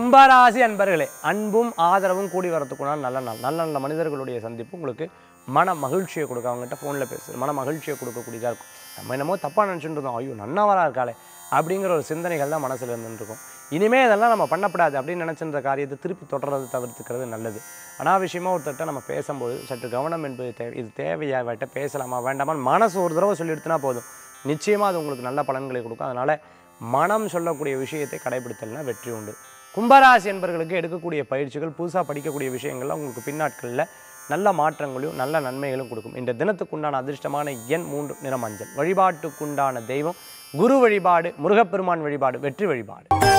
கும்பராசி அன்பர்களே அன்பும் ஆதரவும் கூடி வரத்துக்குண்டான நல்ல நாள் நல்ல நல்ல மனிதர்களுடைய சந்திப்பு உங்களுக்கு மன மகிழ்ச்சியை கொடுக்க அவங்ககிட்ட ஃபோனில் பேசுறது மன மகிழ்ச்சியை கொடுக்கக்கூடியதாக இருக்கும் நம்ம என்னமோ தப்பாக நினச்சிட்டு இருந்தோம் ஐயோ நன்னாவரா இருக்காளே அப்படிங்கிற ஒரு சிந்தனைகள் தான் மனசில் இருந்துட்டு இருக்கும் இனிமே இதெல்லாம் நம்ம பண்ணக்கூடாது அப்படின்னு நினச்சிருந்த காரியத்தை திருப்பி தொடர்றது தவிர்த்துக்கிறது நல்லது அனாவசியமாக ஒருத்தர்கிட்ட நம்ம பேசும்போது சற்று கவனம் என்பது தேவை இது தேவையா அவர்கிட்ட பேசலாமா வேண்டாமான்னு மனசு ஒரு தடவை சொல்லிடுத்துனா போதும் நிச்சயமாக அது உங்களுக்கு நல்ல பலன்களை கொடுக்கும் அதனால் மனம் சொல்லக்கூடிய விஷயத்தை கடைபிடித்தல்னா வெற்றி உண்டு கும்பராசி என்பவர்களுக்கு எடுக்கக்கூடிய பயிற்சிகள் புதுசாக படிக்கக்கூடிய விஷயங்கள்லாம் உங்களுக்கு பின்னாட்களில் நல்ல மாற்றங்களையும் நல்ல நன்மைகளும் கொடுக்கும் இந்த தினத்துக்குண்டான அதிர்ஷ்டமான எண் மூன்று நிற மஞ்சள் வழிபாட்டுக்குண்டான தெய்வம் குரு வழிபாடு முருகப்பெருமான் வழிபாடு வெற்றி வழிபாடு